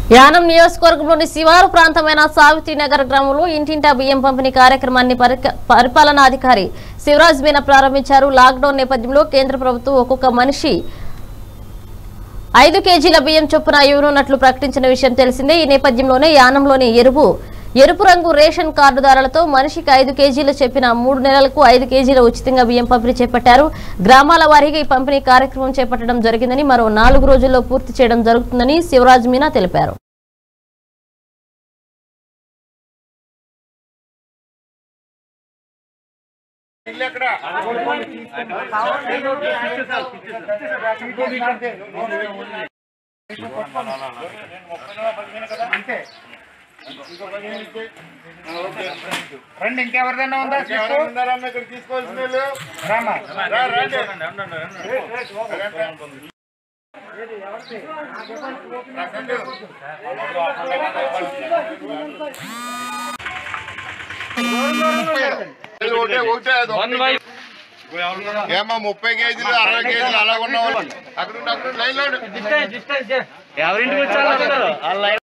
యానం నియోజకవర్గంలోని శివారు ప్రాంతమైన సావిత్రి నగర్ గ్రామంలో ఇంటింటా బియ్యం పంపిణీ కార్యక్రమాన్ని పరిక- పరిపాలనాధికారి శివరాజ్ మీనా ప్రారంభించారు లాక్డౌన్ నేపథ్యంలో కేంద్ర ప్రభుత్వం ఒక్కొక్క మనిషి ఐదు కేజీల బియ్యం చొప్పున ఇవ్వనున్నట్లు ప్రకటించిన విషయం తెలిసిందే ఈ నేపథ్యంలోనే యానంలోని ఎరుపు ఎరుపు రంగు రేషన్ కార్డుదారులతో మనిషికి ఐదు కేజీలు చెప్పిన మూడు నెలలకు ఐదు కేజీల ఉచితంగా బియ్యం పంపిణీ చేపట్టారు గ్రామాల వారీగా ఈ పంపిణీ కార్యక్రమం చేపట్టడం జరిగిందని మరో నాలుగు రోజుల్లో పూర్తి చేయడం జరుగుతుందని శివరాజ్ మీనా తెలిపారు రండి ఇంకెవరిదైనా ఉందా ఎవరైనా ఉన్నారమ్మా ఇక్కడ తీసుకోవాల్సిన వాళ్ళు? రామా రా, రండి. రా, సంజు. ఇది ఒకటే ఒకటే అది ఒకటే. ఏమ్మా ముప్పై కేజీలు అరవై కేజీలు అలా ఉన్న వాళ్ళు అక్కడ ఉండి అక్కడ ఉండి లైన్ లో ఉండు. ఎవరింటికి వచ్చారు